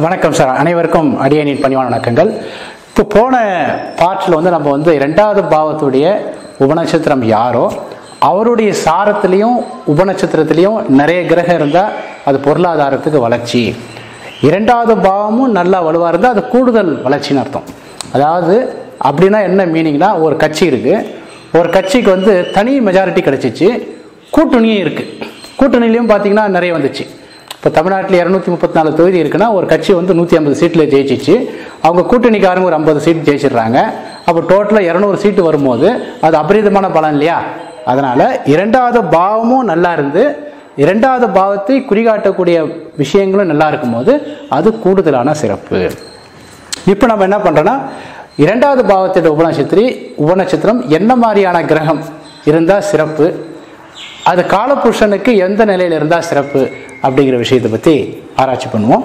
வணக்கம் சார் அனைவருக்கும் அடியனின் பணிவான வணக்கங்கள் இப்போ போன பாட்டில் வந்து நம்ம வந்து ரெண்டாவது பாவத்துடைய உபநட்சத்திரம் யாரோ அவருடைய சாரத்திலையும் உபநட்சத்திரத்திலையும் நிறைய கிரகம் இருந்தால் அது பொருளாதாரத்துக்கு வளர்ச்சி இரண்டாவது பாவமும் நல்லா வலுவாக இருந்தால் அது கூடுதல் வளர்ச்சின்னு அர்த்தம் அதாவது அப்படின்னா என்ன மீனிங்னா ஒரு கட்சி இருக்குது ஒரு கட்சிக்கு வந்து தனி மெஜாரிட்டி கிடைச்சிச்சு கூட்டணியும் இருக்குது கூட்டணிலையும் பார்த்தீங்கன்னா நிறைய வந்துச்சு இப்போ தமிழ்நாட்டில் இரநூத்தி முப்பத்தி நாலு தொகுதி இருக்குன்னா ஒரு கட்சி வந்து நூற்றி ஐம்பது சீட்டில் ஜெயிச்சிச்சு அவங்க கூட்டணிக்காரங்க ஒரு ஐம்பது சீட் ஜெயிச்சிடுறாங்க அப்போ டோட்டலாக இரநூறு சீட்டு வரும்போது அது அபரிதமான பலன் இல்லையா அதனால் இரண்டாவது பாவமும் நல்லா இருந்து இரண்டாவது பாவத்தை குறிகாட்டக்கூடிய விஷயங்களும் நல்லா இருக்கும்போது அது கூடுதலான சிறப்பு இப்போ நம்ம என்ன பண்ணுறோன்னா இரண்டாவது பாவத்தோட உபநட்சத்திரி உபநட்சத்திரம் என்ன மாதிரியான கிரகம் இருந்தால் சிறப்பு அது காலபுருஷனுக்கு எந்த நிலையில் இருந்தால் சிறப்பு அப்படிங்கிற விஷயத்தை பற்றி ஆராய்ச்சி பண்ணுவோம்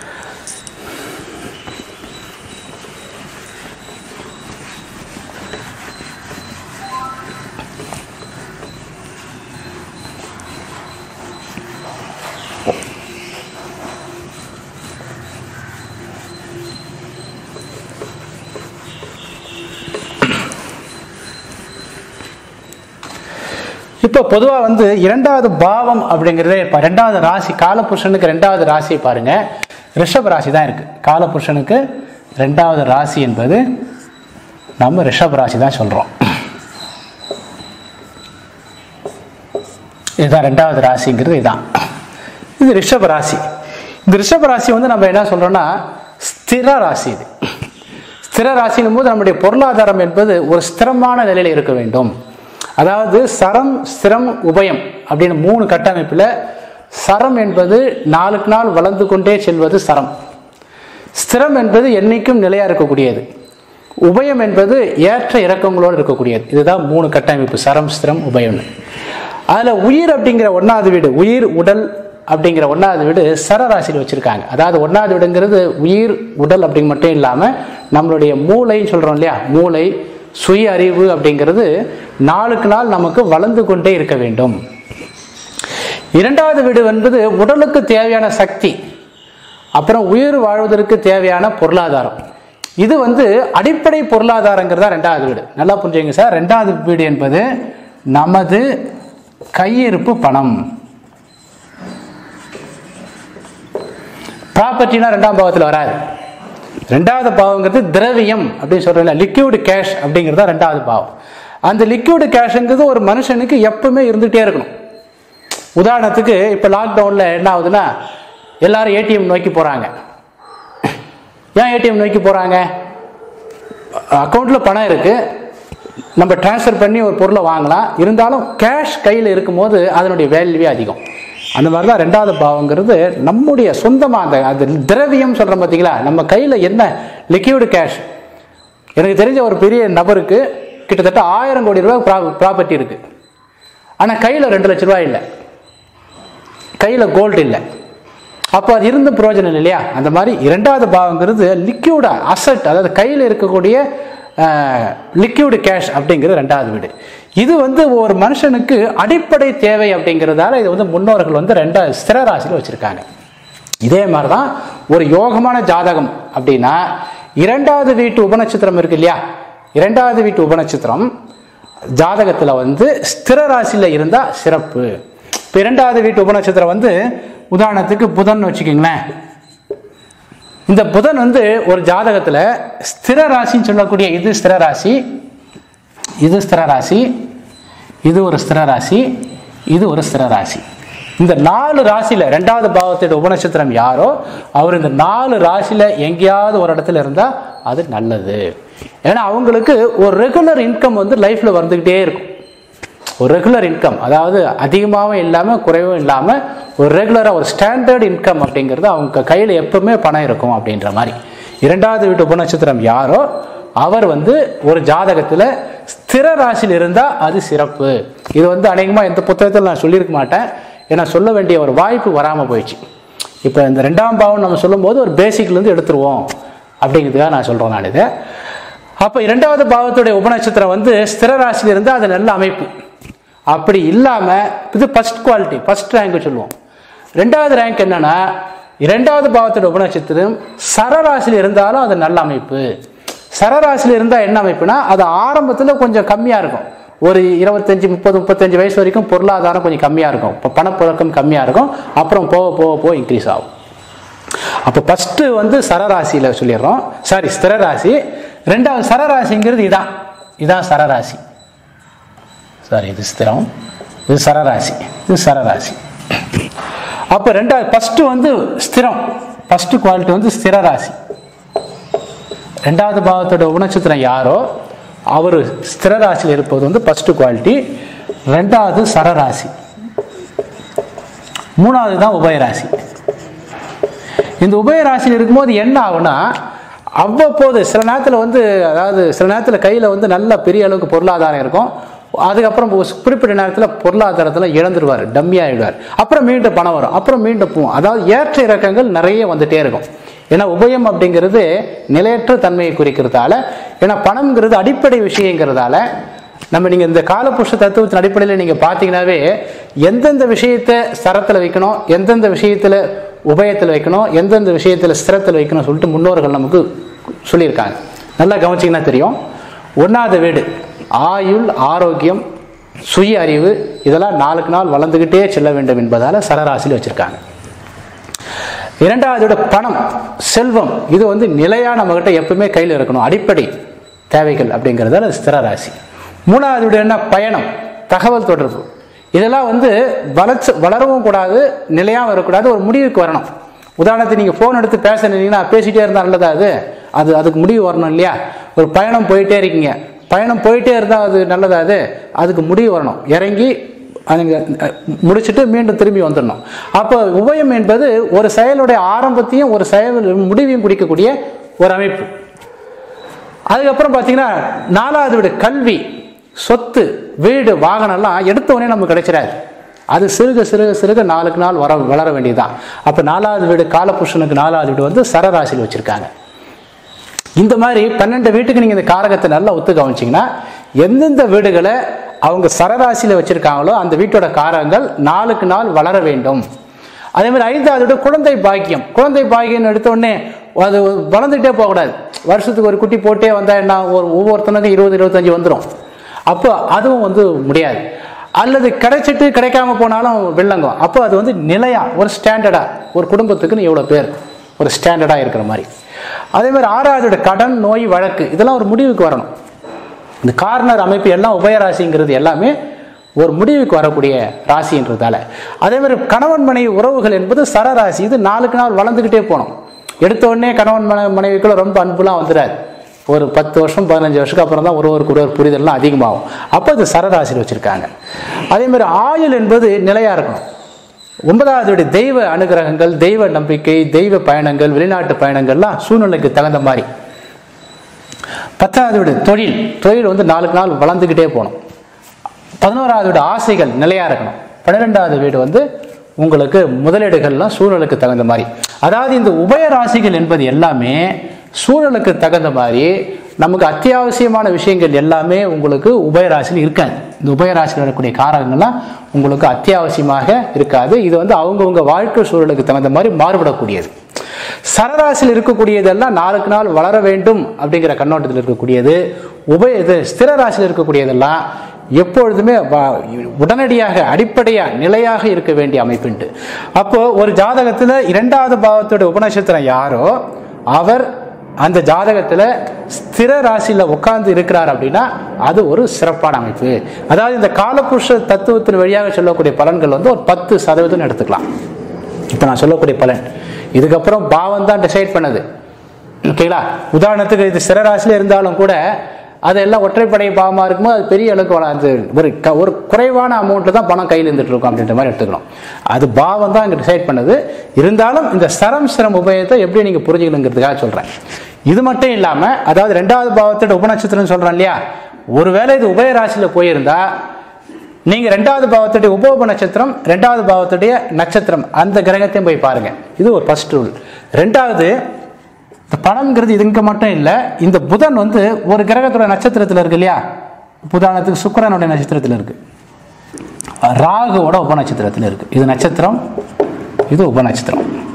இப்போ பொதுவாக வந்து இரண்டாவது பாவம் அப்படிங்கிறதே இப்போ ரெண்டாவது ராசி காலபுருஷனுக்கு ரெண்டாவது ராசியை பாருங்க ரிஷப ராசி தான் இருக்கு காலபுருஷனுக்கு ரெண்டாவது ராசி என்பது நம்ம ரிஷப ராசி தான் சொல்றோம் இதுதான் ரெண்டாவது ராசிங்கிறது இதுதான் இது ரிஷப ராசி இந்த ரிஷப ராசி வந்து நம்ம என்ன சொல்றோம்னா ஸ்திர ராசி இது ஸ்திர ராசினும் போது நம்முடைய பொருளாதாரம் என்பது ஒரு ஸ்திரமான நிலையில் இருக்க வேண்டும் அதாவது சரம் ஸ்திரம் உபயம் அப்படின்னு மூணு கட்டமைப்பில் சரம் என்பது நாளுக்கு நாள் வளர்ந்து கொண்டே செல்வது சரம் ஸ்திரம் என்பது என்னைக்கும் நிலையா இருக்கக்கூடியது உபயம் என்பது ஏற்ற இறக்கங்களோடு இருக்கக்கூடியது இதுதான் மூணு கட்டமைப்பு சரம் ஸ்திரம் உபயம்னு அதில் உயிர் அப்படிங்கிற ஒன்றாவது வீடு உயிர் உடல் அப்படிங்கிற ஒன்றாவது வீடு சரராசியில் வச்சுருக்காங்க அதாவது ஒன்றாவது வீடுங்கிறது உயிர் உடல் அப்படிங்க மட்டும் இல்லாமல் நம்மளுடைய மூளைன்னு சொல்கிறோம் இல்லையா மூளை சுய அறிவு அப்படிங்கிறது நாளுக்கு நாள் நமக்கு வளர்ந்து கொண்டே இருக்க வேண்டும் இரண்டாவது வீடு என்பது உடலுக்கு தேவையான சக்தி அப்புறம் உயிர் வாழ்வதற்கு தேவையான பொருளாதாரம் இது வந்து அடிப்படை பொருளாதாரங்கிறதா ரெண்டாவது வீடு நல்லா புரிஞ்சுங்க சார் ரெண்டாவது வீடு என்பது நமது கையிருப்பு பணம் ப்ராப்பர்ட்டினா ரெண்டாம் பாவத்தில் வராது ரெண்டாவது பாவங்கிறது திரவியம் அப்படின்னு சொல்றோம்ல லிக்யூடு கேஷ் அப்படிங்கிறது தான் ரெண்டாவது பாவம் அந்த லிக்யூடு கேஷ்ங்கிறது ஒரு மனுஷனுக்கு எப்பவுமே இருந்துகிட்டே இருக்கணும் உதாரணத்துக்கு இப்போ லாக்டவுனில் என்ன ஆகுதுன்னா எல்லாரும் ஏடிஎம் நோக்கி போகிறாங்க ஏன் ஏடிஎம் நோக்கி போகிறாங்க அக்கௌண்ட்டில் பணம் இருக்குது நம்ம டிரான்ஸ்ஃபர் பண்ணி ஒரு பொருளை வாங்கலாம் இருந்தாலும் கேஷ் கையில் இருக்கும்போது அதனுடைய வேல்யூவே அதிகம் அந்த மாதிரி தான் ரெண்டாவது பாவங்கிறது நம்முடைய சொந்தமாக அந்த அது திரவியம் சொல்கிறோம் பார்த்தீங்களா நம்ம கையில் என்ன லிக்யூடு கேஷ் எனக்கு தெரிஞ்ச ஒரு பெரிய நபருக்கு கிட்டத்தட்ட ஆயிரம் கோடி ரூபாய் ப்ரா ப்ராப்பர்ட்டி இருக்குது ஆனால் கையில் ரெண்டு லட்ச ரூபாய் இல்லை கையில் கோல்டு இல்லை அப்போ அது இருந்த பிரயோஜனம் இல்லை இல்லையா அந்த மாதிரி இரண்டாவது பாவங்கிறது லிக்யூடா அசட் அதாவது கையில் இருக்கக்கூடிய லிக்யூடு கேஷ் அப்படிங்கிறது ரெண்டாவது வீடு இது வந்து ஒரு மனுஷனுக்கு அடிப்படை தேவை அப்படிங்கிறதால இது வந்து முன்னோர்கள் வந்து ரெண்டாவது ஸ்திர ராசியில் வச்சுருக்காங்க இதே மாதிரி தான் ஒரு யோகமான ஜாதகம் அப்படின்னா இரண்டாவது வீட்டு உபநட்சத்திரம் இருக்கு இல்லையா இரண்டாவது வீட்டு உபநட்சத்திரம் ஜாதகத்தில் வந்து ஸ்திர ராசியில் இருந்தால் சிறப்பு இப்போ இரண்டாவது வீட்டு உபநட்சத்திரம் வந்து உதாரணத்துக்கு புதன் வச்சுக்கிங்களேன் இந்த புதன் வந்து ஒரு ஜாதகத்தில் ஸ்திர ராசின்னு சொல்லக்கூடிய இது ஸ்திர ராசி இது ஸ்திர ராசி இது ஒரு ஸ்திர ராசி இது ஒரு ஸ்திர ராசி இந்த நாலு ராசியில் ரெண்டாவது பாவத்தோட உபநட்சத்திரம் யாரோ அவர் இந்த நாலு ராசியில் எங்கேயாவது ஒரு இடத்துல இருந்தால் அது நல்லது ஏன்னா அவங்களுக்கு ஒரு ரெகுலர் இன்கம் வந்து லைஃப்பில் வந்துக்கிட்டே இருக்கும் ஒரு ரெகுலர் இன்கம் அதாவது அதிகமாகவும் இல்லாமல் குறைவும் இல்லாமல் ஒரு ரெகுலராக ஒரு ஸ்டாண்டர்ட் இன்கம் அப்படிங்கிறது அவங்க கையில் எப்பவுமே பணம் இருக்கும் அப்படின்ற மாதிரி இரண்டாவது வீட்டு உபநட்சத்திரம் யாரோ அவர் வந்து ஒரு ஜாதகத்தில் ஸ்திர ராசியில் இருந்தால் அது சிறப்பு இது வந்து அநேகமாக எந்த புத்தகத்தில் நான் சொல்லியிருக்க மாட்டேன் ஏன்னா சொல்ல வேண்டிய ஒரு வாய்ப்பு வராமல் போயிடுச்சு இப்போ இந்த ரெண்டாம் பாவம் நம்ம சொல்லும்போது ஒரு பேசிக்லேருந்து எடுத்துருவோம் அப்படிங்கிறதுக்காக நான் சொல்கிறோம் நான் இதை அப்போ இரண்டாவது பாவத்துடைய உபநட்சத்திரம் வந்து ஸ்திர ராசியில் இருந்தால் அது நல்ல அமைப்பு அப்படி இல்லாமல் இது ஃபர்ஸ்ட் குவாலிட்டி ஃபர்ஸ்ட் ரேங்க் சொல்லுவோம் ரெண்டாவது ரேங்க் என்னன்னா இரண்டாவது பாவத்தோட உபநட்சத்திரம் சரராசியில் இருந்தாலும் அது நல்ல அமைப்பு சரராசியில் இருந்தால் என்ன அமைப்புனா அது ஆரம்பத்தில் கொஞ்சம் கம்மியாக இருக்கும் ஒரு இருபத்தஞ்சி முப்பது முப்பத்தஞ்சு வயசு வரைக்கும் பொருளாதாரம் கொஞ்சம் கம்மியாக இருக்கும் இப்போ பணப்புழக்கம் கம்மியாக இருக்கும் அப்புறம் போக போக போக இன்க்ரீஸ் ஆகும் அப்போ ஃபஸ்ட்டு வந்து சரராசியில் சொல்லிடுறோம் சாரி ஸ்திரராசி ரெண்டாவது சரராசிங்கிறது இதான் இதான் சரராசி சாரி இது ஸ்திரம் இது சரராசி இது சரராசி அப்போ ரெண்டாவது ஃபஸ்ட்டு வந்து ஸ்திரம் ஃபஸ்ட்டு குவாலிட்டி வந்து ஸ்திரராசி ரெண்டாவது பாவத்தோட உணச்சத்திரம் யாரோ அவர் ஸ்திரராசியில் இருப்பது வந்து ஃபஸ்ட்டு குவாலிட்டி ரெண்டாவது சரராசி மூணாவது தான் உபயராசி இந்த உபயராசியில் இருக்கும்போது என்ன ஆகும்னா அவ்வப்போது சில நேரத்தில் வந்து அதாவது சில நேரத்தில் கையில் வந்து நல்ல பெரிய அளவுக்கு பொருளாதாரம் இருக்கும் அதுக்கப்புறம் ஒரு குறிப்பிட்ட நேரத்தில் பொருளாதாரத்தில் இழந்துருவார் டம்மி ஆகிடுவார் அப்புறம் மீண்டும் பணம் வரும் அப்புறம் மீண்டும் போகும் அதாவது ஏற்ற இறக்கங்கள் நிறைய வந்துட்டே இருக்கும் ஏன்னா உபயம் அப்படிங்கிறது நிலையற்ற தன்மையை குறிக்கிறதால ஏன்னா பணம்ங்கிறது அடிப்படை விஷயங்கிறதால நம்ம நீங்கள் இந்த காலபுருஷ தத்துவத்தின் அடிப்படையில் நீங்கள் பார்த்தீங்கன்னாவே எந்தெந்த விஷயத்தை சரத்தில் வைக்கணும் எந்தெந்த விஷயத்தில் உபயத்தில் வைக்கணும் எந்தெந்த விஷயத்தில் ஸ்திரத்தில் வைக்கணும் சொல்லிட்டு முன்னோர்கள் நமக்கு சொல்லியிருக்காங்க நல்லா கவனிச்சிங்கன்னா தெரியும் ஒன்றாவது வீடு ஆயுள் ஆரோக்கியம் சுய அறிவு இதெல்லாம் நாளுக்கு நாள் வளர்ந்துக்கிட்டே செல்ல வேண்டும் என்பதால் சரராசியில் வச்சுருக்காங்க இரண்டாவதோட பணம் செல்வம் இது வந்து நிலையாக நம்மகிட்ட எப்பவுமே கையில் இருக்கணும் அடிப்படை தேவைகள் அப்படிங்கிறதால ஸ்திர ராசி மூணாவது என்ன பயணம் தகவல் தொடர்பு இதெல்லாம் வந்து வளர்ச்சி வளரவும் கூடாது நிலையாகவும் வரக்கூடாது ஒரு முடிவுக்கு வரணும் உதாரணத்துக்கு நீங்கள் ஃபோன் எடுத்து பேச நின்னீங்கன்னா பேசிகிட்டே இருந்தால் நல்லதா அது அது அதுக்கு முடிவு வரணும் இல்லையா ஒரு பயணம் போயிட்டே இருக்கீங்க பயணம் போயிட்டே இருந்தால் அது நல்லதா அது அதுக்கு முடிவு வரணும் இறங்கி அதுங்க முடிச்சுட்டு மீண்டும் திரும்பி வந்துடணும் அப்போ உபயம் என்பது ஒரு செயலுடைய ஆரம்பத்தையும் ஒரு செயல் முடிவையும் குறிக்கக்கூடிய ஒரு அமைப்பு அதுக்கப்புறம் பார்த்தீங்கன்னா நாலாவது வீடு கல்வி சொத்து வீடு வாகனம்லாம் எடுத்த உடனே நமக்கு கிடைச்சிடாது அது சிறுக சிறுக சிறுக நாளுக்கு நாள் வர வளர வேண்டியதுதான் அப்போ நாலாவது வீடு காலபுருஷனுக்கு நாலாவது வீடு வந்து சரராசியில் வச்சுருக்காங்க இந்த மாதிரி பன்னெண்டு வீட்டுக்கு நீங்கள் இந்த காரகத்தை நல்லா ஒத்து கவனிச்சிங்கன்னா எந்தெந்த வீடுகளை அவங்க சரராசியில் வச்சுருக்காங்களோ அந்த வீட்டோட காரகங்கள் நாளுக்கு நாள் வளர வேண்டும் அதே மாதிரி ஐந்தாவது வீடு குழந்தை பாக்கியம் குழந்தை பாக்கியம் எடுத்த உடனே அது வளர்ந்துட்டே போகக்கூடாது வருஷத்துக்கு ஒரு குட்டி போட்டே வந்தால் என்ன ஒரு ஒவ்வொருத்தனுக்கும் இருபது இருபத்தஞ்சி வந்துடும் அப்போ அதுவும் வந்து முடியாது அல்லது கிடைச்சிட்டு கிடைக்காம போனாலும் வில்லங்கம் அப்போ அது வந்து நிலையா ஒரு ஸ்டாண்டர்டா ஒரு குடும்பத்துக்குன்னு எவ்வளோ பேர் ஒரு ஸ்டாண்டர்டாக இருக்கிற மாதிரி அதே மாதிரி ஆறாவதோட கடன் நோய் வழக்கு இதெல்லாம் ஒரு முடிவுக்கு வரணும் இந்த கார்னர் அமைப்பு எல்லாம் உபயராசிங்கிறது எல்லாமே ஒரு முடிவுக்கு வரக்கூடிய ராசின்றதால அதே மாதிரி கணவன் மனைவி உறவுகள் என்பது சரராசி இது நாளுக்கு நாள் வளர்ந்துக்கிட்டே போகணும் எடுத்த உடனே கணவன் மனை மனைவிக்குள்ள ரொம்ப அன்புலாம் வந்துடாது ஒரு பத்து வருஷம் பதினஞ்சு வருஷத்துக்கு அப்புறம் தான் ஒருவருக்கு ஒருவர் புரிதல்லாம் அதிகமாகும் அப்போ அது சரராசியில் வச்சுருக்காங்க அதே மாதிரி ஆயுள் என்பது நிலையாக இருக்கணும் ஒன்பதாவது தெய்வ அனுகிரகங்கள் தெய்வ நம்பிக்கை தெய்வ பயணங்கள் வெளிநாட்டு பயணங்கள்லாம் சூழ்நிலைக்கு தகுந்த மாதிரி பத்தாவது வீடு தொழில் தொழில் வந்து நாளுக்கு நாள் வளர்ந்துக்கிட்டே போகணும் பதினோராவது வீடு ஆசைகள் நிலையாக இருக்கணும் பன்னிரெண்டாவது வீடு வந்து உங்களுக்கு முதலீடுகள்லாம் சூழலுக்கு தகுந்த மாதிரி அதாவது இந்த உபய ராசிகள் என்பது எல்லாமே சூழலுக்கு தகுந்த மாதிரி நமக்கு அத்தியாவசியமான விஷயங்கள் எல்லாமே உங்களுக்கு உபயராசியில் இருக்காது இந்த உபயராசியில் வரக்கூடிய காரகங்கள்லாம் உங்களுக்கு அத்தியாவசியமாக இருக்காது இது வந்து அவங்கவுங்க வாழ்க்கை சூழலுக்கு தகுந்த மாதிரி மாறுபடக்கூடியது சரராசியில் இருக்கக்கூடியதெல்லாம் நாளுக்கு நாள் வளர வேண்டும் அப்படிங்கிற கண்ணோட்டத்தில் இருக்கக்கூடியது உபய இது ஸ்திர ராசியில் இருக்கக்கூடியதெல்லாம் எப்பொழுதுமே உடனடியாக அடிப்படையாக நிலையாக இருக்க வேண்டிய அமைப்புன்ட்டு அப்போ ஒரு ஜாதகத்தில் இரண்டாவது பாவத்தோட உபநட்சத்திரம் யாரோ அவர் அந்த ஜாதகத்தில் ஸ்திர ராசியில் உட்கார்ந்து இருக்கிறார் அப்படின்னா அது ஒரு சிறப்பான அமைப்பு அதாவது இந்த காலபுருஷ தத்துவத்தின் வழியாக சொல்லக்கூடிய பலன்கள் வந்து ஒரு பத்து சதவீதம் எடுத்துக்கலாம் இப்போ நான் சொல்லக்கூடிய பலன் இதுக்கப்புறம் பாவம் தான் டிசைட் பண்ணது ஓகேங்களா உதாரணத்துக்கு இது சிறராசியில் இருந்தாலும் கூட அதெல்லாம் ஒற்றைப்படை பாவமாக இருக்கும்போது அது பெரிய அளவுக்கு வளர்ந்து ஒரு க ஒரு குறைவான அமௌண்ட்டில் தான் பணம் கையில் இருந்துட்டு இருக்கும் அப்படின்ற மாதிரி எடுத்துக்கணும் அது பாவம் தான் இங்கே டிசைட் பண்ணது இருந்தாலும் இந்த சரம் சிரம் உபயத்தை எப்படி நீங்கள் புரிஞ்சுக்கணுங்கிறதுக்காக சொல்கிறேன் இது மட்டும் இல்லாமல் அதாவது ரெண்டாவது பாவத்தோட உபநட்சத்திரம்னு சொல்கிறேன் இல்லையா ஒருவேளை இது உபய ராசியில் போயிருந்தா நீங்கள் ரெண்டாவது பாவத்துடைய உபோப நட்சத்திரம் ரெண்டாவது பாவத்துடைய நட்சத்திரம் அந்த கிரகத்தையும் போய் பாருங்க இது ஒரு ஃபர்ஸ்ட் ரூல் ரெண்டாவது இந்த பணம்ங்கிறது இதுங்க மட்டும் இல்லை இந்த புதன் வந்து ஒரு கிரகத்தோட நட்சத்திரத்தில் இருக்கு இல்லையா உதாரணத்துக்கு சுக்கரனுடைய நட்சத்திரத்தில் இருக்கு ராகுவோட உபநட்சத்திரத்தில் இருக்கு இது நட்சத்திரம் இது உபநட்சத்திரம்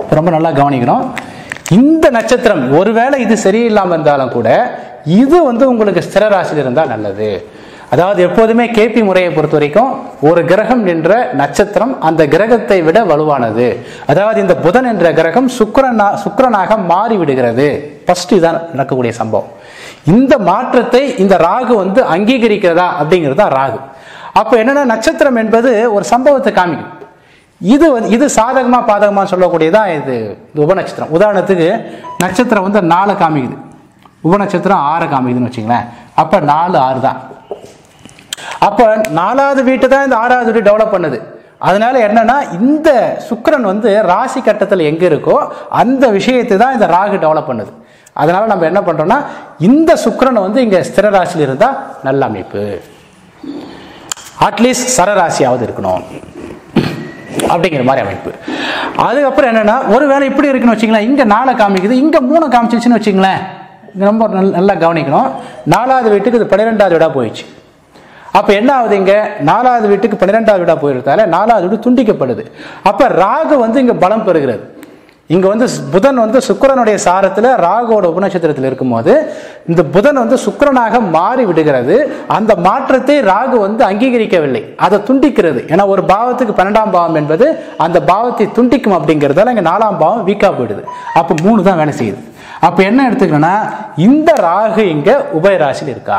ரொம்ப நல்லா கவனிக்கணும் இந்த நட்சத்திரம் ஒருவேளை இது சரியில்லாமல் இருந்தாலும் கூட இது வந்து உங்களுக்கு ஸ்திர ராசியில் இருந்தால் நல்லது அதாவது எப்போதுமே கேபி முறையை பொறுத்த வரைக்கும் ஒரு கிரகம் என்ற நட்சத்திரம் அந்த கிரகத்தை விட வலுவானது அதாவது இந்த புதன் என்ற கிரகம் சுக்கிரனா சுக்கிரனாக மாறி விடுகிறது ஃபர்ஸ்ட் இதான் நடக்கக்கூடிய சம்பவம் இந்த மாற்றத்தை இந்த ராகு வந்து அங்கீகரிக்கிறதா அப்படிங்கிறது தான் ராகு அப்போ என்னன்னா நட்சத்திரம் என்பது ஒரு சம்பவத்தை காமிக்கும் இது வந்து இது சாதகமா பாதகமா சொல்லக்கூடியதான் இது இது உபநட்சத்திரம் உதாரணத்துக்கு நட்சத்திரம் வந்து நாலு காமிக்குது உபநட்சத்திரம் ஆறு காமிக்குதுன்னு வச்சுங்களேன் அப்ப நாலு ஆறு தான் அப்ப நாலாவது வீட்டு தான் இந்த ஆறாவது வீடு டெவலப் பண்ணுது அதனால என்னன்னா இந்த சுக்கிரன் வந்து ராசி கட்டத்தில் எங்க இருக்கோ அந்த விஷயத்தை தான் இந்த ராகு டெவலப் பண்ணுது அதனால நம்ம என்ன பண்றோம்னா இந்த சுக்கிரன் வந்து இங்க ஸ்திர ராசியில் இருந்தா நல்ல அமைப்பு அட்லீஸ்ட் சரராசியாவது இருக்கணும் அப்படிங்கிற மாதிரி அமைப்பு அதுக்கப்புறம் என்னன்னா ஒருவேளை இப்படி இருக்குன்னு வச்சுங்களேன் இங்க நாளை காமிக்குது இங்க மூணு காமிச்சிச்சுன்னு வச்சுங்களேன் இது ரொம்ப நல்ல- நல்லா கவனிக்கணும் நாலாவது வீட்டுக்கு இது பன்னிரெண்டாவது வீடா போயிடுச்சு அப்ப என்ன ஆகுது இங்க நாலாவது வீட்டுக்கு பன்னிரெண்டாவது வீடா போயிருந்தால நாலாவது வீடு துண்டிக்கப்படுது அப்ப ராகு வந்து இங்க பலம் பெறுகிறது இங்க வந்து புதன் வந்து சுக்கிரனுடைய சாரத்துல ராகுவோட உபநட்சத்திரத்தில் இருக்கும்போது இந்த புதன் வந்து சுக்கிரனாக மாறி விடுகிறது அந்த மாற்றத்தை ராகு வந்து அங்கீகரிக்கவில்லை அதை துண்டிக்கிறது ஏன்னா ஒரு பாவத்துக்கு பன்னெண்டாம் பாவம் என்பது அந்த பாவத்தை துண்டிக்கும் அப்படிங்கிறதால இங்க நாலாம் பாவம் வீக்கா போயிடுது அப்ப மூணு தான் வேலை செய்யுது அப்ப என்ன எடுத்துக்கணும்னா இந்த ராகு இங்க உபயராசியில் இருக்கா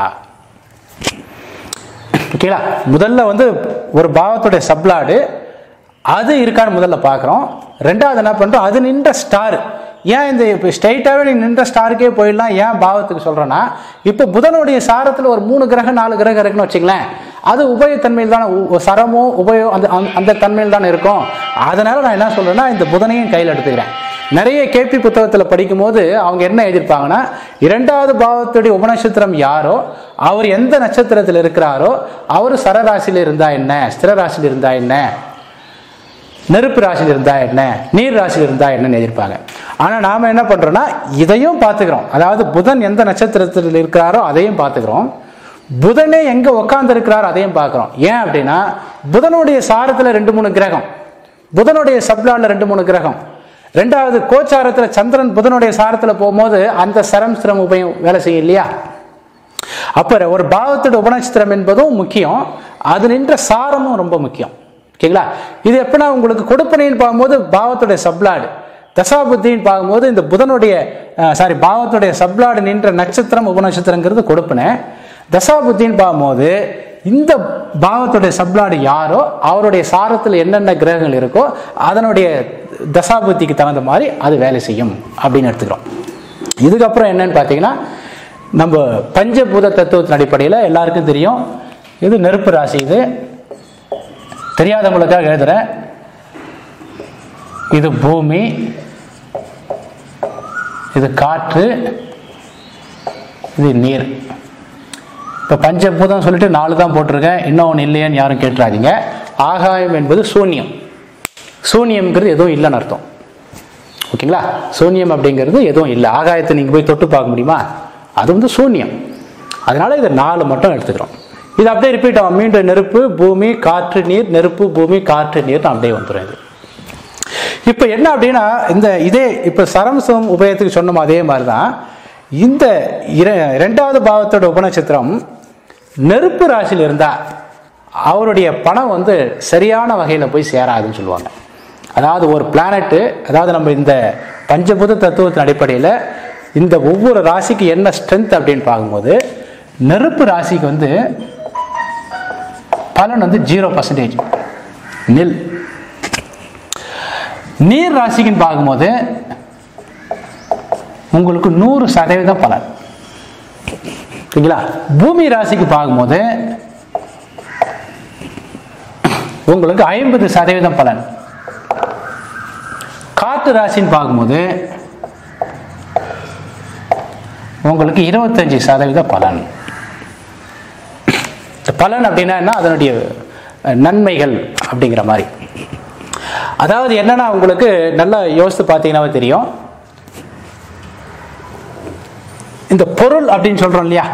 ஓகேங்களா முதல்ல வந்து ஒரு பாவத்துடைய சப்ளாடு அது இருக்கான்னு முதல்ல பார்க்குறோம் ரெண்டாவது என்ன பண்ணுறோம் அது நின்ற ஸ்டார் ஏன் இந்த இப்போ ஸ்ட்ரைட்டாகவே நீ நின்ற ஸ்டாருக்கே போயிடலாம் ஏன் பாவத்துக்கு சொல்கிறேன்னா இப்போ புதனுடைய சாரத்தில் ஒரு மூணு கிரகம் நாலு கிரகம் இருக்குன்னு வச்சுங்களேன் அது உபயத்தன்மையில் தானே உ- சரமோ உபயோ அந்த அந்த- அந்த தன்மையில் தானே இருக்கும் அதனால நான் என்ன சொல்றேன்னா இந்த புதனையும் கையில் எடுத்துக்கிறேன் நிறைய கேபி புத்தகத்தில் படிக்கும்போது அவங்க என்ன எழுதியிருப்பாங்கன்னா இரண்டாவது பாவத்துடைய உபநட்சத்திரம் யாரோ அவர் எந்த நட்சத்திரத்தில் இருக்கிறாரோ அவர் சரராசியில் இருந்தா என்ன ஸ்திர ராசியில் இருந்தா என்ன நெருப்பு ராசியில் இருந்தா என்ன நீர் ராசியில் இருந்தா என்னன்னு எதிர்ப்பாங்க ஆனா நாம என்ன பண்றோம்னா இதையும் பார்த்துக்கிறோம் அதாவது புதன் எந்த நட்சத்திரத்தில் இருக்கிறாரோ அதையும் பார்த்துக்கிறோம் புதனே எங்க உட்கார்ந்து இருக்கிறாரோ அதையும் பார்க்கிறோம் ஏன் அப்படின்னா புதனுடைய சாரத்துல ரெண்டு மூணு கிரகம் புதனுடைய சப்ளால ரெண்டு மூணு கிரகம் ரெண்டாவது கோச்சாரத்துல சந்திரன் புதனுடைய சாரத்துல போகும்போது அந்த சரம் சிரம் உபயம் வேலை செய்யும் இல்லையா அப்ப ஒரு பாவத்தோட உபநட்சத்திரம் என்பதும் முக்கியம் அது நின்ற சாரமும் ரொம்ப முக்கியம் ஓகேங்களா இது எப்படின்னா உங்களுக்கு கொடுப்பனைன்னு பார்க்கும்போது பாவத்துடைய சப்ளாடு தசாபுத்தின்னு பார்க்கும்போது இந்த புதனுடைய சாரி பாவத்துடைய சப்ளாடு நின்ற நட்சத்திரம் உபநட்சத்திரங்கிறது கொடுப்பனை தசாபுத்தின்னு பார்க்கும்போது இந்த பாவத்துடைய சப்ளாடு யாரோ அவருடைய சாரத்தில் என்னென்ன கிரகங்கள் இருக்கோ அதனுடைய தசாபுத்திக்கு தகுந்த மாதிரி அது வேலை செய்யும் அப்படின்னு எடுத்துக்கிறோம் இதுக்கப்புறம் என்னன்னு பார்த்தீங்கன்னா நம்ம பஞ்சபூத தத்துவத்தின் அடிப்படையில் எல்லாருக்கும் தெரியும் இது நெருப்பு ராசி இது தெரியாதவங்களுக்காக எழுதுறேன் இது பூமி இது காற்று இது நீர் இப்போ பஞ்சபூதம் சொல்லிட்டு நாலு தான் போட்டிருக்கேன் இன்னொன்று இல்லையான்னு யாரும் கேட்டுறாதீங்க ஆகாயம் என்பது சூன்யம் சூன்யம்ங்கிறது எதுவும் இல்லைன்னு அர்த்தம் ஓகேங்களா சூன்யம் அப்படிங்கிறது எதுவும் இல்லை ஆகாயத்தை நீங்கள் போய் தொட்டு பார்க்க முடியுமா அது வந்து சூன்யம் அதனால இது நாலு மட்டும் எடுத்துக்கிறோம் இது அப்படியே ரிப்பீட் ஆகும் மீண்டும் நெருப்பு பூமி காற்று நீர் நெருப்பு பூமி காற்று நீர் அப்படியே வந்துடும் இது இப்போ என்ன அப்படின்னா இந்த இதே இப்போ சரம்சம் உபயத்துக்கு சொன்னோம் அதே மாதிரி தான் இந்த இர- இரண்டாவது பாவத்தோட உபநட்சத்திரம் நெருப்பு ராசியில் இருந்தா அவருடைய பணம் வந்து சரியான வகையில் போய் சேராதுன்னு சொல்லுவாங்க அதாவது ஒரு பிளானட்டு அதாவது நம்ம இந்த பஞ்சபூத தத்துவத்தின் அடிப்படையில் இந்த ஒவ்வொரு ராசிக்கு என்ன ஸ்ட்ரென்த் அப்படின்னு பார்க்கும்போது நெருப்பு ராசிக்கு வந்து பலன் வந்து ஜீரோ பர்சன்டேஜ் நில் நீர் ராசிக்குன்னு பார்க்கும்போது உங்களுக்கு நூறு சதவீதம் பலன் ஓகேங்களா பூமி ராசிக்கு பார்க்கும்போது உங்களுக்கு ஐம்பது சதவீதம் பலன் காற்று ராசின்னு பார்க்கும்போது உங்களுக்கு இருபத்தஞ்சு சதவீத பலன் இந்த பலன் அப்படின்னா என்ன அதனுடைய அஹ், நன்மைகள் அப்படிங்கிற மாதிரி அதாவது என்னன்னா உங்களுக்கு நல்லா யோசித்து பார்த்தீங்கன்னாவே தெரியும் இந்த பொருள் அப்படின்னு சொல்றோம் இல்லையா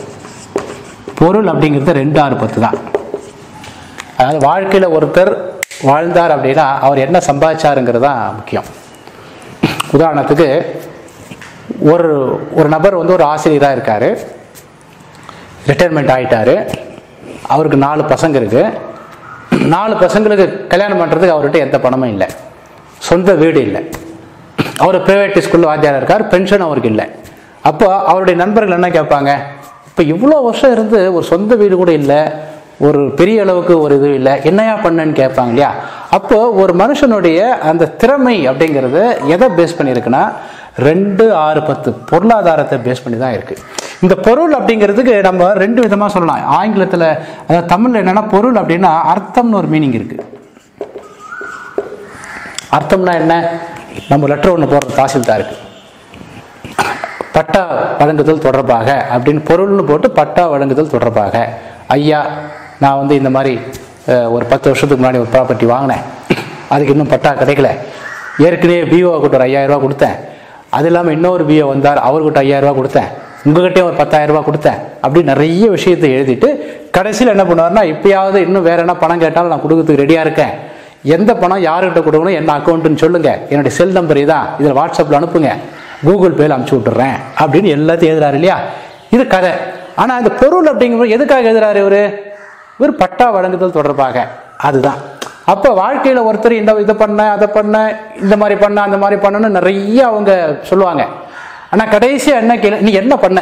பொருள் அப்படிங்கிறது ரெண்டு ஆறு பத்து தான் அதாவது வாழ்க்கையில் ஒருத்தர் வாழ்ந்தார் அப்படின்னா அவர் என்ன சம்பாதிச்சாருங்கிறது தான் முக்கியம் உதாரணத்துக்கு ஒரு ஒரு நபர் வந்து ஒரு ஆசிரியராக இருக்கார் ரிட்டையர்மெண்ட் ஆகிட்டாரு அவருக்கு நாலு பசங்க இருக்கு நாலு பசங்களுக்கு கல்யாணம் பண்ணுறதுக்கு அவர்கிட்ட எந்த பணமும் இல்லை சொந்த வீடு இல்லை அவர் ப்ரைவேட் ஸ்கூலில் வாத்தியாராக இருக்கார் பென்ஷன் அவருக்கு இல்லை அப்போ அவருடைய நண்பர்கள் என்ன கேட்பாங்க இப்போ இவ்வளோ வருஷம் இருந்து ஒரு சொந்த வீடு கூட இல்லை ஒரு பெரிய அளவுக்கு ஒரு இது இல்லை என்னையா பண்ணேன்னு கேட்பாங்க இல்லையா அப்போ ஒரு மனுஷனுடைய அந்த திறமை அப்படிங்கிறது எதை பேஸ் பண்ணியிருக்குன்னா ரெண்டு ஆறு பத்து பொருளாதாரத்தை பேஸ் பண்ணி தான் இருக்குது இந்த பொருள் அப்படிங்கிறதுக்கு நம்ம ரெண்டு விதமாக சொல்லலாம் ஆங்கிலத்தில் அதாவது தமிழில் என்னென்னா பொருள் அப்படின்னா அர்த்தம்னு ஒரு மீனிங் இருக்குது அர்த்தம்னா என்ன நம்ம லெட்டர் ஒன்று போடுற தாசில்தாருக்கு பட்டா வழங்குதல் தொடர்பாக அப்படின்னு பொருள்னு போட்டு பட்டா வழங்குதல் தொடர்பாக ஐயா நான் வந்து இந்த மாதிரி அஹ், ஒரு பத்து வருஷத்துக்கு முன்னாடி ஒரு ப்ராப்பர்ட்டி வாங்கினேன் அதுக்கு இன்னும் பட்டா கிடைக்கல ஏற்கனவே பிஓ கிட்ட ஒரு ஐயாயிரம் ரூபாய் கொடுத்தேன் அது இல்லாமல் இன்னொரு பிஓ வந்தார் அவர்கிட்ட ஐயாயிரம் ரூபாய் கொடுத்தேன் உங்ககிட்டயே ஒரு பத்தாயிரம் ரூபாய் கொடுத்தேன் அப்படி நிறைய விஷயத்தை எழுதிட்டு கடைசியில் என்ன பண்ணுவார்னா இப்பயாவது இன்னும் வேற என்ன பணம் கேட்டாலும் நான் கொடுக்கறதுக்கு ரெடியாக இருக்கேன் எந்த பணம் யாருக்கிட்ட கொடுக்கணும் என்ன அக்கௌண்ட்டுன்னு சொல்லுங்க என்னுடைய செல் நம்பர் இதான் இதில் வாட்ஸ்அப்பில் அனுப்புங்க கூகுள் பேல அனுப்பிச்சு விட்டுறேன் அப்படின்னு எல்லாத்தையும் எழுதுறாரு இல்லையா இது கதை ஆனால் இந்த பொருள் அப்படிங்கும்போது எதுக்காக எழுதுறாரு இவரு இவர் பட்டா வழங்குதல் தொடர்பாக அதுதான் அப்போ வாழ்க்கையில் ஒருத்தர் இந்த இதை பண்ண அதை பண்ண இந்த மாதிரி பண்ண அந்த மாதிரி பண்ணணும்னு நிறைய அவங்க சொல்லுவாங்க ஆனால் கடைசியாக என்ன கேளு நீ என்ன பண்ண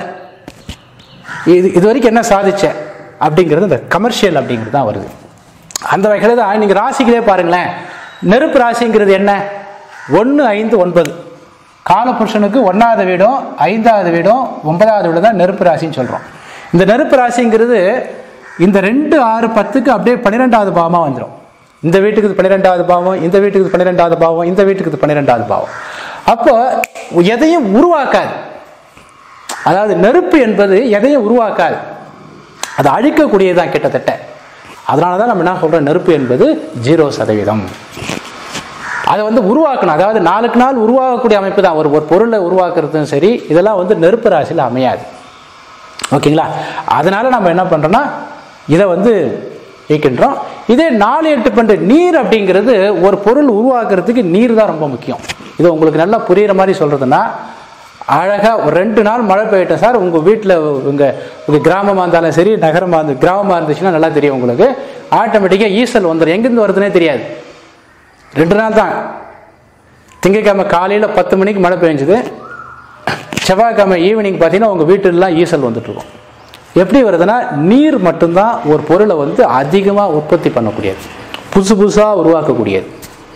இது இது வரைக்கும் என்ன சாதிச்ச அப்படிங்கிறது இந்த கமர்ஷியல் அப்படிங்கிறது தான் வருது அந்த வகையில் தான் நீங்கள் ராசிகளே பாருங்களேன் நெருப்பு ராசிங்கிறது என்ன ஒன்று ஐந்து ஒன்பது காலபுருஷனுக்கு ஒன்றாவது வீடும் ஐந்தாவது வீடும் ஒன்பதாவது வீடும் தான் நெருப்பு ராசின்னு சொல்கிறோம் இந்த நெருப்பு ராசிங்கிறது இந்த ரெண்டு ஆறு பத்துக்கு அப்படியே பன்னிரெண்டாவது பாவமாக வந்துடும் இந்த வீட்டுக்கு இது பன்னிரெண்டாவது பாவம் இந்த வீட்டுக்கு இது பன்னிரெண்டாவது பாவம் இந்த வீட்டுக்கு இது பன்னிரெண்டாவது பாவம் அப்போ எதையும் உருவாக்காது அதாவது நெருப்பு என்பது எதையும் உருவாக்காது அது அழிக்கக்கூடியதுதான் கிட்டத்தட்ட அதனால தான் நம்ம என்ன சொல்றோம் நெருப்பு என்பது ஜீரோ சதவீதம் அதை வந்து உருவாக்கணும் அதாவது நாளுக்கு நாள் உருவாகக்கூடிய அமைப்பு தான் ஒரு ஒரு பொருளை உருவாக்குறதும் சரி இதெல்லாம் வந்து நெருப்பு ராசியில் அமையாது ஓகேங்களா அதனால நம்ம என்ன பண்றோம்னா இதை வந்து இயக்கின்றோம் இதே நாலு எட்டு பண்டு நீர் அப்படிங்கிறது ஒரு பொருள் உருவாக்குறதுக்கு நீர் தான் ரொம்ப முக்கியம் இது உங்களுக்கு நல்லா புரியுற மாதிரி சொல்றதுன்னா அழகா ஒரு ரெண்டு நாள் மழை பெய்யட்டும் சார் உங்க வீட்டில் உங்க உங்க கிராமமா இருந்தாலும் சரி நகரமா இருந்து கிராமமா இருந்துச்சுன்னா நல்லா தெரியும் உங்களுக்கு ஆட்டோமேட்டிக்காக ஈசல் வந்துடும் எங்கிருந்து வருதுன்னே தெரியாது ரெண்டு நாள் தான் திங்கட்கிழமை காலையில் பத்து மணிக்கு மழை பெஞ்சது செவ்வாய்க்கிழமை ஈவினிங் பார்த்தீங்கன்னா உங்கள் வீட்டிலலாம் ஈசல் வந்துட்டு இருக்கும் எப்படி வருதுன்னா நீர் மட்டும்தான் ஒரு பொருளை வந்து அதிகமாக உற்பத்தி பண்ணக்கூடியது புதுசு புதுசாக உருவாக்கக்கூடியது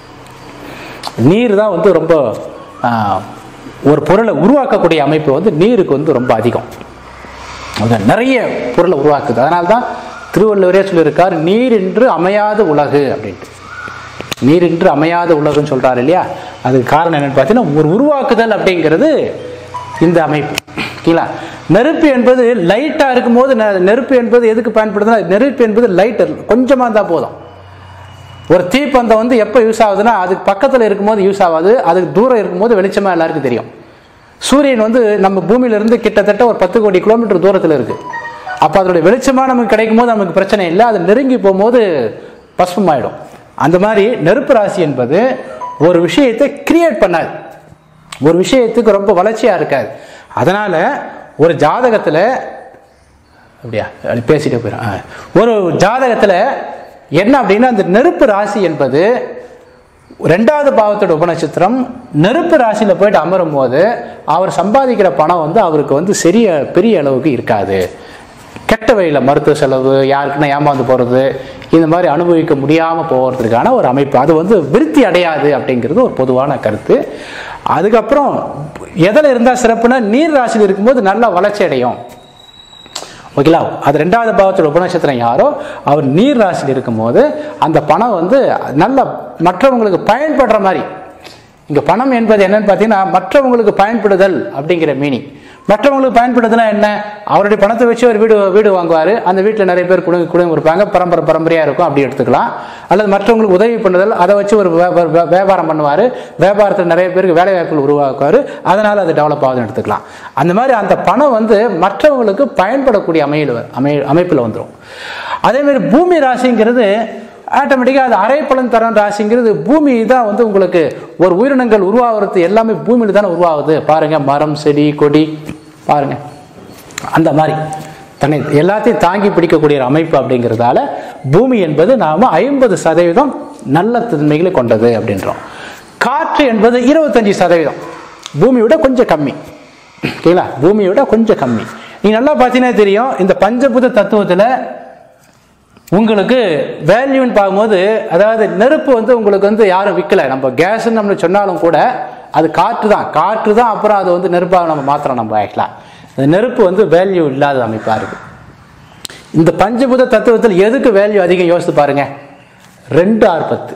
நீர் தான் வந்து ரொம்ப ஆஹ், ஒரு பொருளை உருவாக்கக்கூடிய அமைப்பு வந்து நீருக்கு வந்து ரொம்ப அதிகம் அது நிறைய பொருளை உருவாக்குது அதனால தான் திருவள்ளுவரே சொல்லியிருக்கார் நீர் என்று அமையாத உலகு அப்படின்ட்டு நீர் என்று அமையாத உலகுன்னு சொல்றாரு இல்லையா அதுக்கு காரணம் என்னன்னு பார்த்தீங்கன்னா ஒரு உருவாக்குதல் அப்படிங்கிறது இந்த அமைப்பு ஓகேங்களா நெருப்பு என்பது லைட்டாக இருக்கும்போது நெ- நெருப்பு என்பது எதுக்கு பயன்படுதுன்னா நெருப்பு என்பது லைட் கொஞ்சமாக இருந்தால் போதும் ஒரு தீப்பந்தம் வந்து எப்போ யூஸ் ஆகுதுன்னா அதுக்கு பக்கத்தில் இருக்கும்போது யூஸ் ஆகாது அதுக்கு தூரம் இருக்கும்போது வெளிச்சமாக எல்லாருக்கும் தெரியும் சூரியன் வந்து நம்ம பூமியிலிருந்து கிட்டத்தட்ட ஒரு பத்து கோடி கிலோமீட்டர் தூரத்தில் இருக்கு அப்போ அதோட வெளிச்சமாக நமக்கு கிடைக்கும் போது நமக்கு பிரச்சனை இல்லை அது நெருங்கி போகும்போது பஸ்பமாயிடும் அந்த மாதிரி நெருப்பு ராசி என்பது ஒரு விஷயத்தை கிரியேட் பண்ணாது ஒரு விஷயத்துக்கு ரொம்ப வளர்ச்சியாக இருக்காது அதனால ஒரு ஜாதகத்தில் அப்படியா அப்படி பேசிட்டே போயிடும் ஆ. ஒரு ஜாதகத்துல என்ன அப்படின்னா அந்த நெருப்பு ராசி என்பது ரெண்டாவது பாவத்தோட உபநட்சத்திரம் நெருப்பு ராசியில போயிட்டு அமரும் போது அவர் சம்பாதிக்கிற பணம் வந்து அவருக்கு வந்து சரிய பெரிய அளவுக்கு இருக்காது கெட்ட வழியில் மருத்துவ செலவு யாருக்குன்னா ஏமாந்து போகிறது இந்த மாதிரி அனுபவிக்க முடியாமல் போகிறதுக்கான ஒரு அமைப்பு அது வந்து விருத்தி அடையாது அப்படிங்கிறது ஒரு பொதுவான கருத்து அதுக்கப்புறம் எதில் இருந்தால் சிறப்புனா நீர் ராசியில் இருக்கும்போது நல்லா வளர்ச்சி அடையும் ஓகேங்களா அது ரெண்டாவது பாவத்தோட உபநட்சத்திரம் யாரோ அவர் நீர் ராசியில் இருக்கும்போது அந்த பணம் வந்து நல்ல மற்றவங்களுக்கு பயன்படுற மாதிரி இங்க பணம் என்பது என்னன்னு பார்த்தீங்கன்னா மற்றவங்களுக்கு பயன்படுதல் அப்படிங்கிற மீனிங் மற்றவங்களுக்கு பயன்படுதுன்னா என்ன அவருடைய பணத்தை வச்சு ஒரு வீடு வீடு வாங்குவார் அந்த வீட்டில் நிறைய பேர் குடும்ப குடும்பம் இருப்பாங்க பரம்பரை பரம்பரையாக இருக்கும் அப்படி எடுத்துக்கலாம் அல்லது மற்றவங்களுக்கு உதவி பண்ணுதல் அதை வச்சு ஒரு வே- வே- வே- வியாபாரம் பண்ணுவார் வியாபாரத்தில் நிறைய பேருக்கு வேலை வாய்ப்புகள் உருவாக்குவார் அதனால் அது டெவலப் ஆகுதுன்னு எடுத்துக்கலாம் அந்த மாதிரி அந்த பணம் வந்து மற்றவங்களுக்கு பயன்படக்கூடிய அமையில் அமை அமைப்பில் வந்துடும் அதே மாதிரி பூமி ராசிங்கிறது ஆட்டோமேட்டிக்காக அது அரைப்பலன் தரம் ராசிங்கிறது பூமி தான் வந்து உங்களுக்கு ஒரு உயிரினங்கள் உருவாகிறது எல்லாமே பூமியில் தானே உருவாகுது பாருங்க மரம் செடி கொடி பாருங்க அந்த மாதிரி தன்னை எல்லாத்தையும் தாங்கி பிடிக்கக்கூடிய ஒரு அமைப்பு அப்படிங்கிறதால பூமி என்பது நாம ஐம்பது சதவீதம் நல்ல தன்மைகளை கொண்டது அப்படின்றோம் காற்று என்பது இருபத்தஞ்சி சதவீதம் பூமியோட கொஞ்சம் கம்மி ஓகேங்களா பூமியோட கொஞ்சம் கம்மி நீங்க நல்லா பார்த்தீங்கன்னா தெரியும் இந்த பஞ்சபூத தத்துவத்தில் உங்களுக்கு வேல்யூன்னு பார்க்கும்போது அதாவது நெருப்பு வந்து உங்களுக்கு வந்து யாரும் விற்கல நம்ம கேஸ்ன்னு நம்ம சொன்னாலும் கூட அது காற்று தான் காற்று தான் அப்புறம் அது வந்து நெருப்பாக நம்ம மாத்திரம் நம்ம ஆகிக்கலாம் இந்த நெருப்பு வந்து வேல்யூ இல்லாத அமைப்பாக இருக்கு இந்த பஞ்சபூத தத்துவத்தில் எதுக்கு வேல்யூ அதிகம் யோசித்து பாருங்க ரெண்டு ஆறு பத்து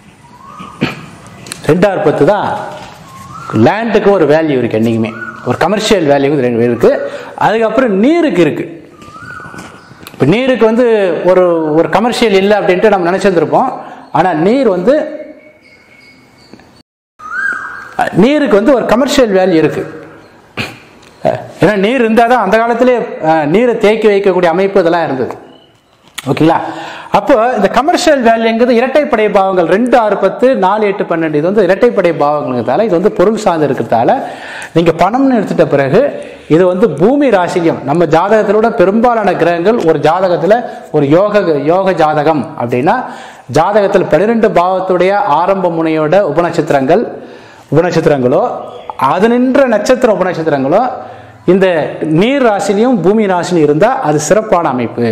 ரெண்டு ஆறு பத்து தான் லேண்டுக்கு ஒரு வேல்யூ இருக்கு என்றைக்குமே ஒரு கமர்ஷியல் வேல்யூ ரெண்டு இருக்கு அதுக்கப்புறம் நீருக்கு இருக்கு இப்போ நீருக்கு வந்து ஒரு ஒரு கமர்ஷியல் இல்லை அப்படின்ட்டு நம்ம நினச்சிருந்துருப்போம் ஆனால் நீர் வந்து அஹ், நீருக்கு வந்து ஒரு கமர்ஷியல் வேல்யூ இருக்கு அஹ், ஏன்னா நீர் இருந்தால் தான் அந்த காலத்திலே அஹ், நீரை தேக்கி வைக்கக்கூடிய அமைப்பு இதெல்லாம் இருந்தது ஓகேங்களா அப்போ இந்த கமர்ஷியல் வேல்யூங்கிறது இரட்டைப்படை பாவங்கள் ரெண்டு ஆறு பத்து நாலு எட்டு பன்னெண்டு இது வந்து இரட்டைப்படை பாவங்கிறதால இது வந்து பொருள் சார்ந்து இருக்கிறதால நீங்க பணம்னு எடுத்துட்ட பிறகு இது வந்து பூமி ராசியம் நம்ம ஜாதகத்திலோட பெரும்பாலான கிரகங்கள் ஒரு ஜாதகத்துல ஒரு யோக யோக ஜாதகம் அப்படின்னா ஜாதகத்தில் பன்னிரெண்டு பாவத்துடைய ஆரம்ப முனையோட உபநட்சத்திரங்கள் உபநட்சத்திரங்களோ அது நின்ற நட்சத்திர உபநட்சத்திரங்களோ இந்த நீர் ராசிலையும் பூமி ராசிலையும் இருந்தால் அது சிறப்பான அமைப்பு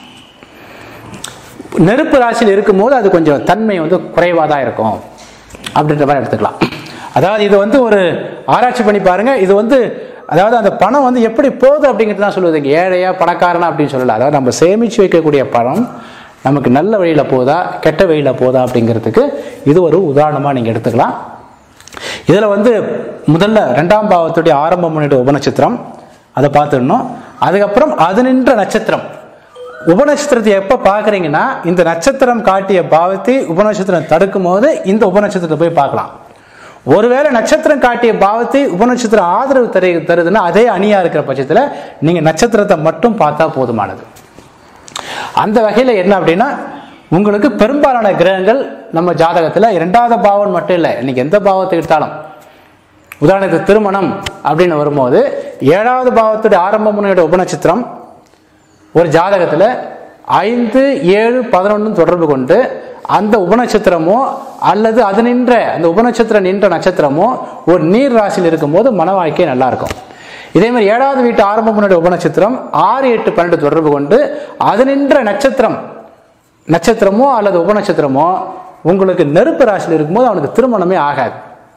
நெருப்பு ராசியில் இருக்கும்போது அது கொஞ்சம் தன்மை வந்து குறைவாக தான் இருக்கும் அப்படின்ற மாதிரி எடுத்துக்கலாம் அதாவது இது வந்து ஒரு ஆராய்ச்சி பண்ணி பாருங்க இது வந்து அதாவது அந்த பணம் வந்து எப்படி போகுது அப்படிங்கிறது தான் சொல்லுவது இங்க ஏழையா பணக்காரனா அப்படின்னு சொல்லல அதாவது நம்ம சேமிச்சு வைக்கக்கூடிய பணம் நமக்கு நல்ல வழியில போதா கெட்ட வழியில போதா அப்படிங்கிறதுக்கு இது ஒரு உதாரணமா நீங்க எடுத்துக்கலாம் இதுல வந்து முதல்ல ரெண்டாம் பாவத்துடைய ஆரம்ப முன்னிட்டு உபநட்சத்திரம் அதை பார்த்துடணும் அதுக்கப்புறம் அது நின்ற நட்சத்திரம் உபநட்சத்திரத்தை எப்போ பார்க்குறீங்கன்னா இந்த நட்சத்திரம் காட்டிய பாவத்தை உபநட்சத்திரம் தடுக்கும் போது இந்த உபநட்சத்திரத்தை போய் பார்க்கலாம் ஒருவேளை நட்சத்திரம் காட்டிய பாவத்தை உபநட்சத்திரம் ஆதரவு தரு தருதுன்னா அதே அணியா இருக்கிற பட்சத்தில் நீங்க நட்சத்திரத்தை மட்டும் பார்த்தா போதுமானது அந்த வகையில் என்ன அப்படின்னா உங்களுக்கு பெரும்பாலான கிரகங்கள் நம்ம ஜாதகத்தில் இரண்டாவது பாவம் மட்டும் இல்லை இன்னைக்கு எந்த பாவத்தை எடுத்தாலும் உதாரணத்துக்கு திருமணம் அப்படின்னு வரும்போது ஏழாவது பாவத்துடைய ஆரம்ப முனையோட உபநட்சத்திரம் ஒரு ஜாதகத்தில் ஐந்து ஏழு பதினொன்று தொடர்பு கொண்டு அந்த உபநட்சத்திரமோ அல்லது அது நின்ற அந்த உபநட்சத்திரம் நின்ற நட்சத்திரமோ ஒரு நீர் ராசியில் இருக்கும்போது மன வாழ்க்கை நல்லா இருக்கும் இதே மாதிரி ஏழாவது வீட்டு ஆரம்ப முன்னாடி உபநட்சத்திரம் ஆறு எட்டு பன்னெண்டு தொடர்பு கொண்டு அது நின்ற நட்சத்திரம் நட்சத்திரமோ அல்லது உபநட்சத்திரமோ உங்களுக்கு நெருப்பு ராசியில் இருக்கும்போது அவனுக்கு திருமணமே ஆகாது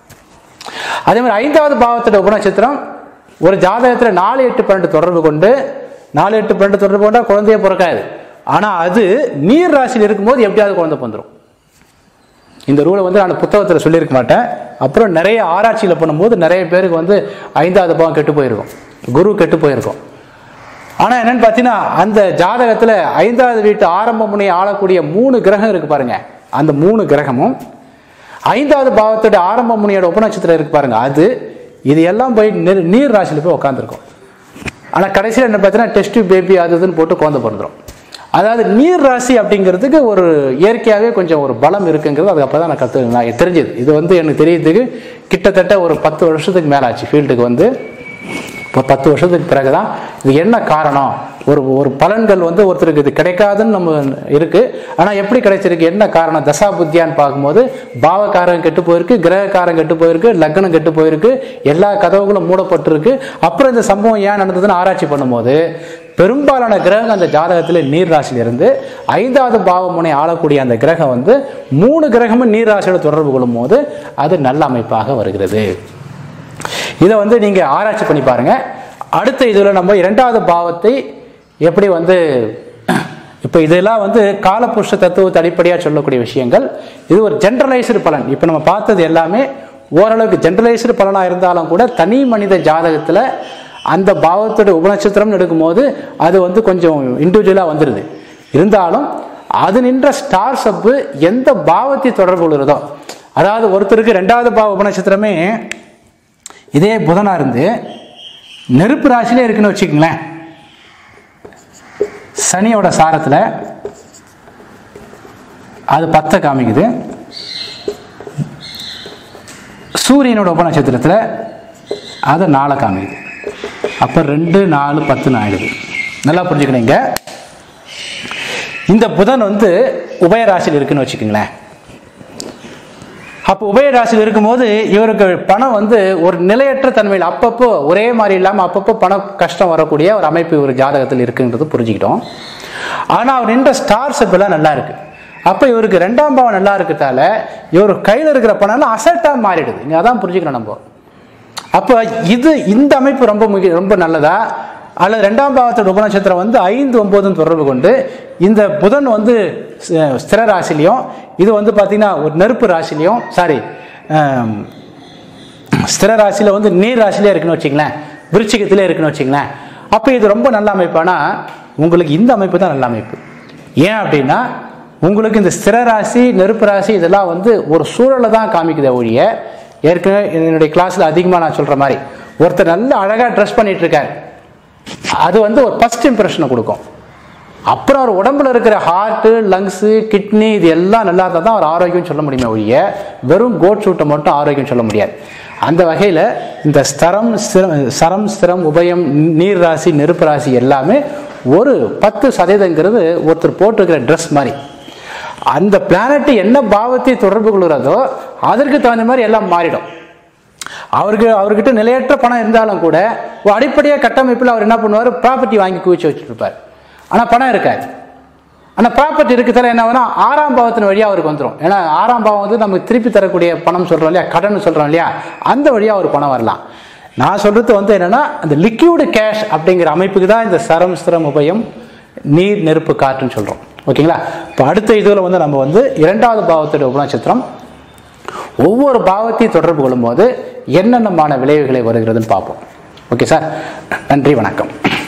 அதே மாதிரி ஐந்தாவது பாவத்தோட உபநட்சத்திரம் ஒரு ஜாதகத்தில் நாலு எட்டு பன்னெண்டு தொடர்பு கொண்டு நாலு எட்டு பன்னெண்டு தொடர்பு கொண்டா குழந்தையே பிறக்காது ஆனால் அது நீர் ராசியில் இருக்கும்போது எப்படியாவது குழந்தை பிறந்துரும் இந்த ரூலை வந்து நான் புத்தகத்தில் சொல்லியிருக்க மாட்டேன் அப்புறம் நிறைய ஆராய்ச்சியில் பண்ணும்போது நிறைய பேருக்கு வந்து ஐந்தாவது பாவம் கெட்டு போயிருக்கும் குரு கெட்டு போயிருக்கும் ஆனால் என்னன்னு பார்த்தீங்கன்னா அந்த ஜாதகத்தில் ஐந்தாவது வீட்டு ஆரம்ப முனையை ஆளக்கூடிய மூணு கிரகம் இருக்கு பாருங்க அந்த மூணு கிரகமும் ஐந்தாவது பாவத்தோட ஆரம்ப முனையோட உபநட்சத்திரம் இருக்கு பாருங்க அது இது எல்லாம் போய் நீர் நீர் ராசியில் போய் உட்காந்துருக்கும் ஆனால் கடைசியில் என்ன பார்த்தீங்கன்னா டெஸ்ட் பேபி அது இதுன்னு போட்டு குழந்தை பிறந்துடும் அதாவது நீர் ராசி அப்படிங்கிறதுக்கு ஒரு இயற்கையாகவே கொஞ்சம் ஒரு பலம் இருக்குங்கிறது அதுக்கு அப்போ தான் நான் கற்று நான் தெரிஞ்சது இது வந்து எனக்கு தெரியறதுக்கு கிட்டத்தட்ட ஒரு பத்து வருஷத்துக்கு மேலே ஆச்சு ஃபீல்டுக்கு வந்து இப்போ பத்து வருஷத்துக்கு பிறகு தான் இது என்ன காரணம் ஒரு ஒரு பலன்கள் வந்து ஒருத்தருக்கு இது கிடைக்காதுன்னு நம்ம இருக்கு ஆனால் எப்படி கிடைச்சிருக்கு என்ன காரணம் தசா புத்தியான்னு பார்க்கும்போது பாவக்காரன் கெட்டு போயிருக்கு கிரகக்காரன் கெட்டு போயிருக்கு லக்னம் கெட்டு போயிருக்கு எல்லா கதவுகளும் மூடப்பட்டிருக்கு அப்புறம் இந்த சம்பவம் ஏன் நடந்ததுன்னு ஆராய்ச்சி பண்ணும்போது பெரும்பாலான கிரகம் அந்த ஜாதகத்தில் நீர் ராசியில் இருந்து ஐந்தாவது பாவ முனை ஆளக்கூடிய அந்த கிரகம் வந்து மூணு கிரகமும் நீர் ராசியோட தொடர்பு கொள்ளும் போது அது நல்ல அமைப்பாக வருகிறது இதை வந்து நீங்கள் ஆராய்ச்சி பண்ணி பாருங்க அடுத்த இதில் நம்ம இரண்டாவது பாவத்தை எப்படி வந்து இப்போ இதெல்லாம் வந்து காலபுருஷ தத்துவத்தை அடிப்படையாக சொல்லக்கூடிய விஷயங்கள் இது ஒரு ஜென்ரலைஸ்டு பலன் இப்போ நம்ம பார்த்தது எல்லாமே ஓரளவுக்கு ஜென்ரலைஸ்டு பலனாக இருந்தாலும் கூட தனி மனித ஜாதகத்தில் அந்த பாவத்தோட உபநட்சத்திரம்னு எடுக்கும்போது அது வந்து கொஞ்சம் இண்டிவிஜுவலாக வந்துடுது இருந்தாலும் அது நின்ற ஸ்டார் சப்பு எந்த பாவத்தை தொடர்பு கொள்கிறதோ அதாவது ஒருத்தருக்கு ரெண்டாவது பாவ உபநட்சத்திரமே இதே புதனா இருந்து நெருப்பு ராசியிலே இருக்குன்னு வச்சுக்கோங்களேன் சனியோட சாரத்தில் அது பத்தை காமிக்குது சூரியனோட உப நட்சத்திரத்தில் அது நாளை காமிக்குது அப்போ ரெண்டு நாலு பத்துன்னு ஆயிடுது நல்லா புரிஞ்சுக்கணுங்க இந்த புதன் வந்து உபயராசியில் இருக்குன்னு வச்சுக்கோங்களேன் அப்போ உபயராசியில் இருக்கும்போது இவருக்கு பணம் வந்து ஒரு நிலையற்ற தன்மையில் அப்பப்போ ஒரே மாதிரி இல்லாமல் அப்பப்போ பண கஷ்டம் வரக்கூடிய ஒரு அமைப்பு இவர் ஜாதகத்தில் இருக்குன்றது புரிஞ்சுக்கிட்டோம் ஆனால் அவர் நின்ற ஸ்டார் செப்பெல்லாம் நல்லா இருக்கு அப்போ இவருக்கு ரெண்டாம் பாவம் நல்லா இருக்கிறதால இவர் கையில் இருக்கிற பணம்லாம் அசட்டாக மாறிடுது இங்கே அதான் புரிஞ்சுக்கணும் நம்ம அப்போ இது இந்த அமைப்பு ரொம்ப முக்கிய ரொம்ப நல்லதா அல்லது ரெண்டாம் பாவத்தோட உபநட்சத்திரம் வந்து ஐந்து ஒன்பதுன்னு தொடர்பு கொண்டு இந்த புதன் வந்து ஸ்- ஸ்திர ராசிலையும் இது வந்து பார்த்தீங்கன்னா ஒரு நெருப்பு ராசிலையும் சாரி ஸ்திர ராசியில் வந்து நீர் ராசிலே இருக்குன்னு வச்சுங்களேன் விருச்சிகத்திலே இருக்குன்னு வச்சுங்களேன் அப்போ இது ரொம்ப நல்ல அமைப்பானா உங்களுக்கு இந்த அமைப்பு தான் நல்ல அமைப்பு ஏன் அப்படின்னா உங்களுக்கு இந்த ஸ்திர ராசி நெருப்பு ராசி இதெல்லாம் வந்து ஒரு சூழலை தான் காமிக்குதே ஒழிய ஏற்கனவே என்னுடைய கிளாஸில் அதிகமாக நான் சொல்கிற மாதிரி ஒருத்தர் நல்ல அழகாக ட்ரெஸ் பண்ணிட்டு இருக்காரு அது வந்து ஒரு ஃபர்ஸ்ட் இம்ப்ரெஷனை கொடுக்கும் அப்புறம் அவர் உடம்புல இருக்கிற ஹார்ட்டு லங்ஸு கிட்னி இது எல்லாம் நல்லா இருந்தால் தான் அவர் ஆரோக்கியம் சொல்ல முடியுமே ஒழிய வெறும் கோட் சூட்டை மட்டும் ஆரோக்கியம் சொல்ல முடியாது அந்த வகையில் இந்த ஸ்தரம் ஸ்திரம் சரம் ஸ்திரம் உபயம் நீர் ராசி நெருப்பு ராசி எல்லாமே ஒரு பத்து சதவீதங்கிறது ஒருத்தர் போட்டிருக்கிற ட்ரெஸ் மாதிரி அந்த பிளானட் என்ன பாவத்தை தொடர்பு கொள்கிறதோ அதற்கு தகுந்த மாதிரி எல்லாம் மாறிடும் அவருக்கு அவர்கிட்ட நிலையற்ற பணம் இருந்தாலும் கூட ஒரு அடிப்படையாக கட்டமைப்பில் அவர் என்ன பண்ணுவார் ப்ராப்பர்ட்டி வாங்கி குவிச்சு வச்சுட்டு இருப்பார் ஆனால் பணம் இருக்காது ஆனால் ப்ராப்பர்ட்டி இருக்கிறதால என்ன ஆகும்னா ஆறாம் பாவத்தின் வழியாக அவருக்கு வந்துடும் ஏன்னா ஆறாம் பாவம் வந்து நமக்கு திருப்பி தரக்கூடிய பணம் சொல்கிறோம் இல்லையா கடன் சொல்கிறோம் இல்லையா அந்த வழியாக ஒரு பணம் வரலாம் நான் சொல்கிறது வந்து என்னென்னா அந்த லிக்யூடு கேஷ் அப்படிங்கிற அமைப்புக்கு தான் இந்த சரம் ஸ்திரம் உபயம் நீர் நெருப்பு காற்றுன்னு சொல்கிறோம் ஓகேங்களா இப்போ அடுத்த இதில் வந்து நம்ம வந்து இரண்டாவது பாவத்தோட உபநட்சத்திரம் ஒவ்வொரு பாவத்தையும் தொடர்பு கொள்ளும்போது என்னென்னமான விளைவுகளை வருகிறதுன்னு பார்ப்போம் ஓகே சார் நன்றி வணக்கம்